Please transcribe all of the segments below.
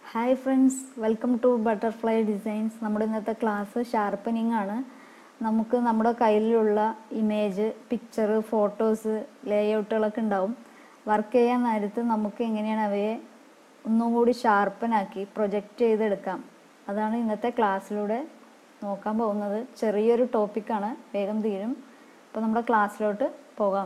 hi friends welcome to butterfly designs നമ്മുടെ ഇന്നത്തെ class sharpening ആണ് നമുക്ക് നമ്മുടെ കയ്യിലുള്ള ഇമേജ് പിക്ചർ ഫോട്ടോസ് ലേഔട്ടുകളൊക്കെ ഉണ്ടാവും വർക്ക് ചെയ്യാൻ നേരത്ത് നമുക്ക് എങ്ങനെയാണ് അവയെ ഒന്നും കൂടി ഷാർപ്പനാക്കി പ്രൊജക്റ്റ് ചെയ്തെടുക്കാം അതാണ് ഇന്നത്തെ ക്ലാസ്സിലൂടെ നോക്കാൻ പോകുന്നത് ചെറിയൊരു ടോപ്പിക്കാണ് വേഗം തീരും അപ്പോൾ നമ്മുടെ ക്ലാസ്സിലോട്ട് പോകാം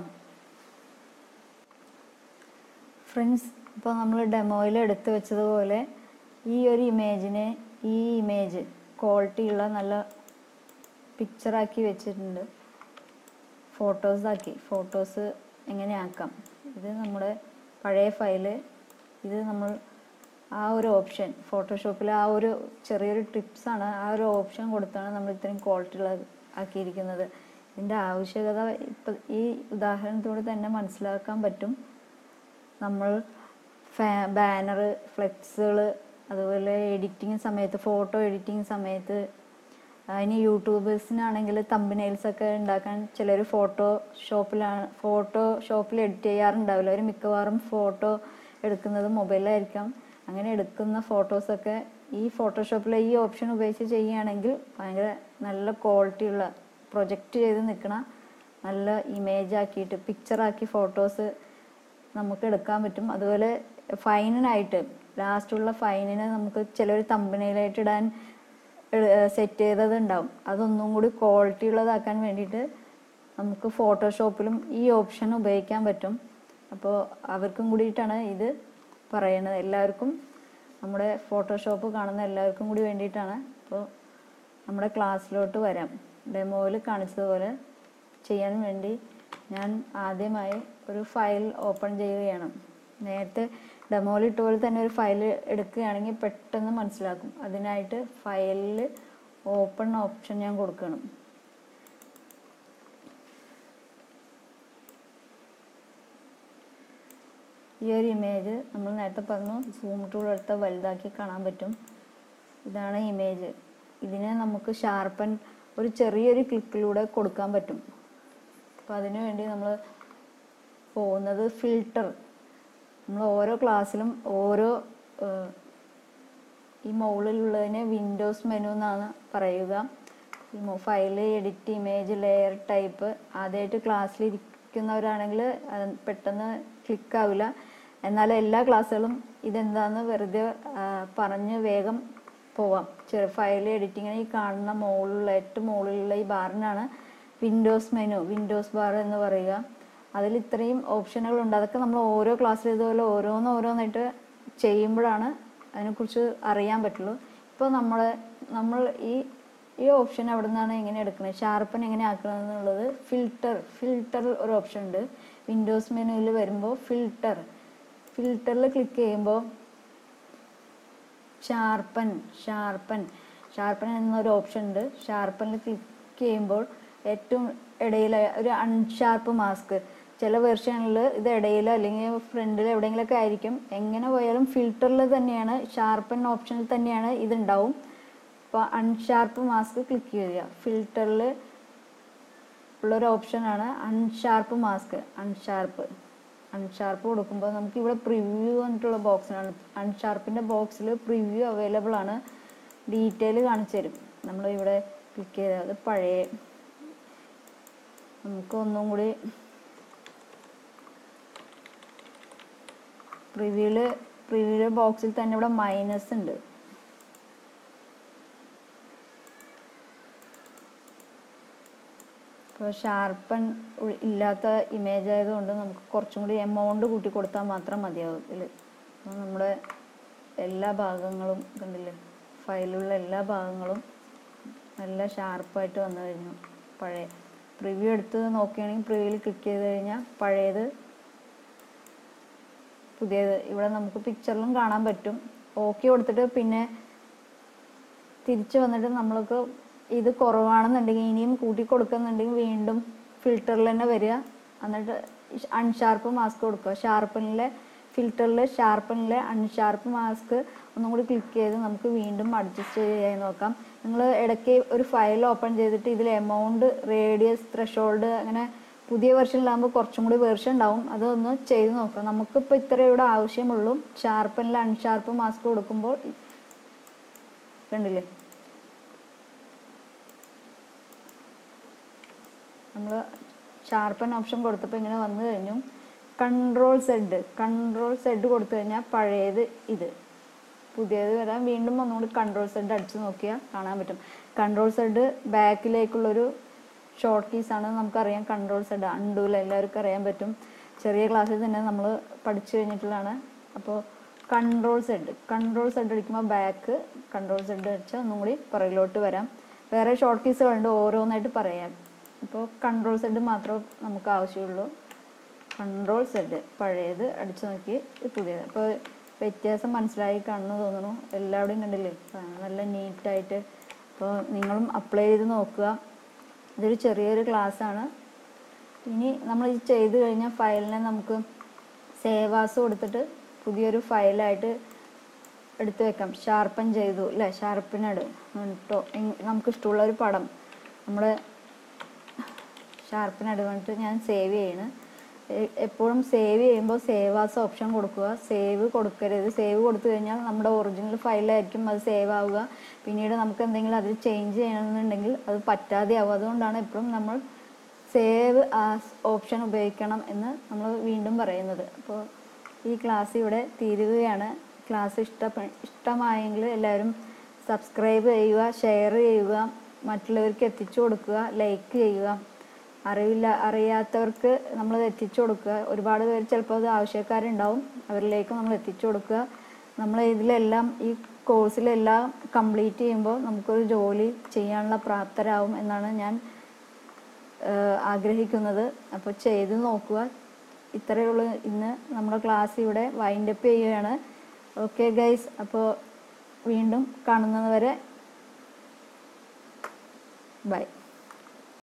ഫ്രണ്ട്സ് ഇപ്പോൾ നമ്മൾ ഡെമോയിൽ എടുത്തു വെച്ചതുപോലെ ഈ ഒരു ഇമേജിനെ ഈ ഇമേജ് ക്വാളിറ്റി ഉള്ള നല്ല പിക്ചറാക്കി വെച്ചിട്ടുണ്ട് ഫോട്ടോസാക്കി ഫോട്ടോസ് എങ്ങനെ ആക്കാം ഇത് നമ്മുടെ പഴയ ഫയല് ഇത് നമ്മൾ ആ ഒരു ഓപ്ഷൻ ഫോട്ടോഷോപ്പിൽ ആ ഒരു ചെറിയൊരു ടിപ്സാണ് ആ ഒരു ഓപ്ഷൻ കൊടുത്താണ് നമ്മൾ ഇത്രയും ക്വാളിറ്റി ഉള്ള ആക്കിയിരിക്കുന്നത് ഇതിൻ്റെ ആവശ്യകത ഇപ്പം ഈ ഉദാഹരണത്തോടെ തന്നെ മനസ്സിലാക്കാൻ പറ്റും നമ്മൾ ഫാ ബാനർ ഫ്ലെക്സുകൾ അതുപോലെ എഡിറ്റിങ് സമയത്ത് ഫോട്ടോ എഡിറ്റിങ് സമയത്ത് അതിന് യൂട്യൂബേഴ്സിനാണെങ്കിൽ തമ്പനൈൽസ് ഒക്കെ ഉണ്ടാക്കാൻ ചിലർ ഫോട്ടോ ഷോപ്പിലാണ് ഫോട്ടോ ഷോപ്പിൽ എഡിറ്റ് ചെയ്യാറുണ്ടാവില്ല അവർ മിക്കവാറും ഫോട്ടോ എടുക്കുന്നത് മൊബൈലിലായിരിക്കാം അങ്ങനെ എടുക്കുന്ന ഫോട്ടോസൊക്കെ ഈ ഫോട്ടോഷോപ്പിലെ ഈ ഓപ്ഷൻ ഉപയോഗിച്ച് ചെയ്യുകയാണെങ്കിൽ ഭയങ്കര നല്ല ക്വാളിറ്റിയുള്ള പ്രൊജക്റ്റ് ചെയ്ത് നിൽക്കണ നല്ല ഇമേജ് ആക്കിയിട്ട് പിക്ചറാക്കി ഫോട്ടോസ് നമുക്ക് എടുക്കാൻ പറ്റും അതുപോലെ ഫൈനിനായിട്ട് ലാസ്റ്റുള്ള ഫൈനിന് നമുക്ക് ചിലർ തമ്പനയിലായിട്ട് ഇടാൻ സെറ്റ് ചെയ്തത് ഉണ്ടാവും അതൊന്നും കൂടി ക്വാളിറ്റി ഉള്ളതാക്കാൻ വേണ്ടിയിട്ട് നമുക്ക് ഫോട്ടോഷോപ്പിലും ഈ ഓപ്ഷൻ ഉപയോഗിക്കാൻ പറ്റും അപ്പോൾ അവർക്കും കൂടിയിട്ടാണ് ഇത് പറയണത് എല്ലാവർക്കും നമ്മുടെ ഫോട്ടോഷോപ്പ് കാണുന്ന എല്ലാവർക്കും കൂടി വേണ്ടിയിട്ടാണ് അപ്പോൾ നമ്മുടെ ക്ലാസ്സിലോട്ട് വരാം ഡെമോയിൽ കാണിച്ചതുപോലെ ചെയ്യാൻ വേണ്ടി ഞാൻ ആദ്യമായി ഒരു ഫയൽ ഓപ്പൺ ചെയ്യുകയാണ് നേരത്തെ ഡെമോയിൽ ഇട്ട പോലെ തന്നെ ഒരു ഫയൽ എടുക്കുകയാണെങ്കിൽ പെട്ടെന്ന് മനസ്സിലാക്കും അതിനായിട്ട് ഫയലിൽ ഓപ്പൺ ഓപ്ഷൻ ഞാൻ കൊടുക്കണം ഈ ഒരു ഇമേജ് നമ്മൾ നേരത്തെ പറഞ്ഞു സൂം ടൂൾ എടുത്ത് വലുതാക്കി കാണാൻ പറ്റും ഇതാണ് ഇമേജ് ഇതിനെ നമുക്ക് ഷാർപ്പൻ ഒരു ചെറിയൊരു ക്ലിക്കിലൂടെ കൊടുക്കാൻ പറ്റും അപ്പോൾ അതിനു വേണ്ടി നമ്മൾ പോകുന്നത് ഫിൽട്ടർ നമ്മൾ ഓരോ ക്ലാസ്സിലും ഓരോ ഏഹ്, ഈ മുകളിലുള്ളതിനെ വിൻഡോസ് മെനു എന്നാണ് പറയുക ഈ file edit image layer type ആദ്യമായിട്ട് ക്ലാസ്സിൽ ഇരിക്കുന്നവരാണെങ്കിൽ അത് പെട്ടെന്ന് ക്ലിക്ക് ആവില്ല എന്നാൽ എല്ലാ ക്ലാസ്സുകളും ഇതെന്താന്ന് വെറുതെ ആ, പറഞ്ഞ് വേഗം പോവാം ചെറു ഫയൽ എഡിറ്റിങ്ങിന് ഈ കാണുന്ന മുകളിലുള്ള ഏറ്റവും മുകളിലുള്ള ഈ ബാറിനാണ് വിൻഡോസ് മെനു വിൻഡോസ് ബാർ എന്ന് പറയുക അതിൽ ഇത്രയും ഓപ്ഷനുകളുണ്ട് അതൊക്കെ നമ്മൾ ഓരോ ക്ലാസ്സിൽ ഇതുപോലെ ഓരോന്ന് ഓരോന്നായിട്ട് ചെയ്യുമ്പോഴാണ് അതിനെക്കുറിച്ച് അറിയാൻ പറ്റുള്ളൂ ഇപ്പോൾ നമ്മൾ നമ്മൾ ഈ ഈ ഓപ്ഷൻ എവിടെ നിന്നാണ് എങ്ങനെ എടുക്കുന്നത് ഷാർപ്പൻ എങ്ങനെ ആക്കണം എന്നുള്ളത് ഫിൽട്ടർ ഫിൽട്ടർ ഒരു ഓപ്ഷൻ ഉണ്ട് വിൻഡോസ് മെനുവിൽ വരുമ്പോൾ ഫിൽട്ടർ ഫിൽട്ടറിൽ ക്ലിക്ക് ചെയ്യുമ്പോൾ ഷാർപ്പൻ ഷാർപ്പൻ ഷാർപ്പൻ എന്നൊരു ഓപ്ഷൻ ഉണ്ട് ഷാർപ്പനിൽ ക്ലിക്ക് ചെയ്യുമ്പോൾ ഏറ്റവും ഇടയിൽ ഒരു അൺഷാർപ്പ് മാസ്ക് ചില വെർഷനിൽ ഇത് ഇടയിൽ അല്ലെങ്കിൽ ഫ്രണ്ടിൽ എവിടെയെങ്കിലുമൊക്കെ ആയിരിക്കും എങ്ങനെ പോയാലും ഫിൽറ്ററിൽ തന്നെയാണ് ഷാർപ്പൻ ഓപ്ഷനിൽ തന്നെയാണ് ഇതുണ്ടാവും അപ്പോൾ അൺഷാർപ്പ് മാസ്ക് ക്ലിക്ക് ചെയ്യുക ഫിൽറ്ററിൽ ഉള്ളൊരു ഓപ്ഷനാണ് അൺഷാർപ്പ് മാസ്ക് അൺഷാർപ്പ് അൺഷാർപ്പ് കൊടുക്കുമ്പോൾ നമുക്ക് ഇവിടെ പ്രിവ്യൂ എന്നിട്ടുള്ള ബോക്സിനാണ് അൺഷാർപ്പിൻ്റെ ബോക്സിൽ പ്രിവ്യൂ അവൈലബിൾ ആണ് ഡീറ്റെയിൽ കാണിച്ചു തരും നമ്മൾ ഇവിടെ ക്ലിക്ക് ചെയ്താൽ അത് പഴയ നമുക്ക് ഒന്നും കൂടി പ്രിവ്യൂല് പ്രിവ്യൂല് ബോക്സിൽ തന്നെ ഇവിടെ മൈനസ് ഉണ്ട് ഇപ്പോൾ ഷാർപ്പൻ ഉ- ഇല്ലാത്ത ഇമേജ് ആയതുകൊണ്ട് നമുക്ക് കുറച്ചും കൂടി എമൗണ്ട് കൂട്ടി കൊടുത്താൽ മാത്രം മതിയാവും ഇതിൽ അപ്പോൾ നമ്മുടെ എല്ലാ ഭാഗങ്ങളും കണ്ടില്ലേ ഫയലിലുള്ള എല്ലാ ഭാഗങ്ങളും നല്ല ഷാർപ്പായിട്ട് വന്നു കഴിഞ്ഞു പഴയ പ്രിവ്യൂ എടുത്ത് നോക്കുകയാണെങ്കിൽ പ്രിവ്യൂവിൽ ക്ലിക്ക് ചെയ്ത് കഴിഞ്ഞാൽ പഴയത് പുതിയത് ഇവിടെ നമുക്ക് പിക്ചറിലും കാണാൻ പറ്റും ഓക്കെ കൊടുത്തിട്ട് പിന്നെ തിരിച്ചു വന്നിട്ട് നമ്മൾക്ക് ഇത് കുറവാണെന്നുണ്ടെങ്കിൽ ഇനിയും കൂട്ടി കൊടുക്കുന്നുണ്ടെങ്കിൽ വീണ്ടും ഫിൽറ്ററിൽ തന്നെ വരിക എന്നിട്ട് അൺഷാർപ്പ് മാസ്ക് കൊടുക്കുക ഷാർപ്പനിലെ ഫിൽറ്ററിൽ ഷാർപ്പനിലെ അൺഷാർപ്പ് മാസ്ക് ഒന്നും കൂടി ക്ലിക്ക് ചെയ്ത് നമുക്ക് വീണ്ടും അഡ്ജസ്റ്റ് ചെയ്യാൻ നോക്കാം നിങ്ങൾ ഇടയ്ക്ക് ഒരു ഫയൽ ഓപ്പൺ ചെയ്തിട്ട് ഇതിൽ എമൗണ്ട് റേഡിയസ് ത്രഷോൾഡ് അങ്ങനെ പുതിയ വെർഷനിലാകുമ്പോൾ കുറച്ചും കൂടി വേർഷൻ ഉണ്ടാവും അതൊന്ന് ചെയ്ത് നോക്കുക നമുക്കിപ്പോൾ ഇത്രയേ ഇവിടെ ആവശ്യമുള്ളൂ ഷാർപ്പനിൽ അൺഷാർപ്പ് മാസ്ക് കൊടുക്കുമ്പോൾ കണ്ടില്ലേ നമ്മൾ ഷാർപ്പൻ ഓപ്ഷൻ കൊടുത്തപ്പോൾ ഇങ്ങനെ വന്നു കഴിഞ്ഞു കൺട്രോൾ സെഡ് കൺട്രോൾ സെഡ് കൊടുത്തു കഴിഞ്ഞാൽ പഴയത് ഇത് പുതിയത് വരാൻ വീണ്ടും ഒന്നുകൂടി കൺട്രോൾ സെഡ് അടിച്ച് നോക്കിയാൽ കാണാൻ പറ്റും കൺട്രോൾ സെഡ് ബാക്കിലേക്കുള്ളൊരു ഷോർട്ട് കീസ് ആണ് നമുക്കറിയാം കൺട്രോൾ സെഡ് അണ്ടൂല എല്ലാവർക്കും അറിയാൻ പറ്റും ചെറിയ ക്ലാസ്സിൽ തന്നെ നമ്മൾ പഠിച്ചു കഴിഞ്ഞിട്ടുള്ളതാണ് അപ്പോൾ കൺട്രോൾ സെഡ് കൺട്രോൾ സെഡ് അടിക്കുമ്പോൾ ബാക്ക് കൺട്രോൾ സെഡ് അടിച്ചാൽ ഒന്നും കൂടി പുറകിലോട്ട് വരാം വേറെ ഷോർട്ട് കീസുകളുണ്ട് ഓരോന്നായിട്ട് പറയാം ഇപ്പോൾ കൺട്രോൾ സെഡ് മാത്രമേ നമുക്ക് ആവശ്യമുള്ളൂ കൺട്രോൾ സെഡ് പഴയത് അടിച്ചു നോക്കി ഇത് പുതിയത് അപ്പോൾ വ്യത്യാസം മനസ്സിലായി കാണുന്നു തോന്നുന്നു എല്ലാവരുടെയും കണ്ടില്ലേ ആ, നല്ല നീറ്റായിട്ട് അപ്പോൾ നിങ്ങളും അപ്ലൈ ചെയ്ത് നോക്കുക ഇതൊരു ചെറിയൊരു ക്ലാസ്സാണ് ഇനി നമ്മൾ ഇത് ചെയ്ത് കഴിഞ്ഞാൽ ഫയലിനെ നമുക്ക് സേവാസ് കൊടുത്തിട്ട് പുതിയൊരു ഫയലായിട്ട് എടുത്തു വെക്കാം ഷാർപ്പൻ ചെയ്തു അല്ലേ ഷാർപ്പിനട് കേട്ടോ നമുക്ക് ഇഷ്ടമുള്ള ഒരു പടം നമ്മൾ ഷാർപ്പിനട് വന്നിട്ട് ഞാൻ സേവ് ചെയ്യണ് എ- എപ്പോഴും സേവ് ചെയ്യുമ്പോൾ സേവ് ആസ് ഓപ്ഷൻ കൊടുക്കുക സേവ് കൊടുക്കരുത് സേവ് കൊടുത്തു കഴിഞ്ഞാൽ നമ്മുടെ ഒറിജിനൽ ഫയലായിരിക്കും അത് സേവ് ആവുക പിന്നീട് നമുക്ക് എന്തെങ്കിലും അതിൽ ചേഞ്ച് ചെയ്യണമെന്നുണ്ടെങ്കിൽ അത് പറ്റാതെയാവും അതുകൊണ്ടാണ് എപ്പോഴും നമ്മൾ സേവ് ആസ് ഓപ്ഷൻ ഉപയോഗിക്കണം എന്ന് നമ്മൾ വീണ്ടും പറയുന്നത് അപ്പോൾ ഈ ക്ലാസ് ഇവിടെ തീരുകയാണ് ക്ലാസ് ഇഷ്ടപ്പെ ഇഷ്ടമായെങ്കിൽ എല്ലാവരും സബ്സ്ക്രൈബ് ചെയ്യുക ഷെയർ ചെയ്യുക മറ്റുള്ളവർക്ക് എത്തിച്ചു കൊടുക്കുക ലൈക്ക് ചെയ്യുക അറിവില്ല അറിയാത്തവർക്ക് നമ്മൾ എത്തിച്ചു കൊടുക്കുക ഒരുപാട് പേര് ചിലപ്പോൾ അത് ആവശ്യക്കാരുണ്ടാവും അവരിലേക്ക് നമ്മൾ എത്തിച്ചു കൊടുക്കുക നമ്മൾ ഇതിലെല്ലാം ഈ കോഴ്സിലെല്ലാം കംപ്ലീറ്റ് ചെയ്യുമ്പോൾ നമുക്കൊരു ജോലി ചെയ്യാനുള്ള പ്രാപ്തരാകും എന്നാണ് ഞാൻ ഏഹ് ആഗ്രഹിക്കുന്നത് അപ്പോൾ ചെയ്ത് നോക്കുക ഇത്രയേ ഉള്ളൂ ഇന്ന് നമ്മുടെ ക്ലാസ് ഇവിടെ വൈൻഡപ്പ് ചെയ്യുകയാണ് ഓക്കെ ഗൈസ് അപ്പോൾ വീണ്ടും കാണുന്നത് വരെ ബൈ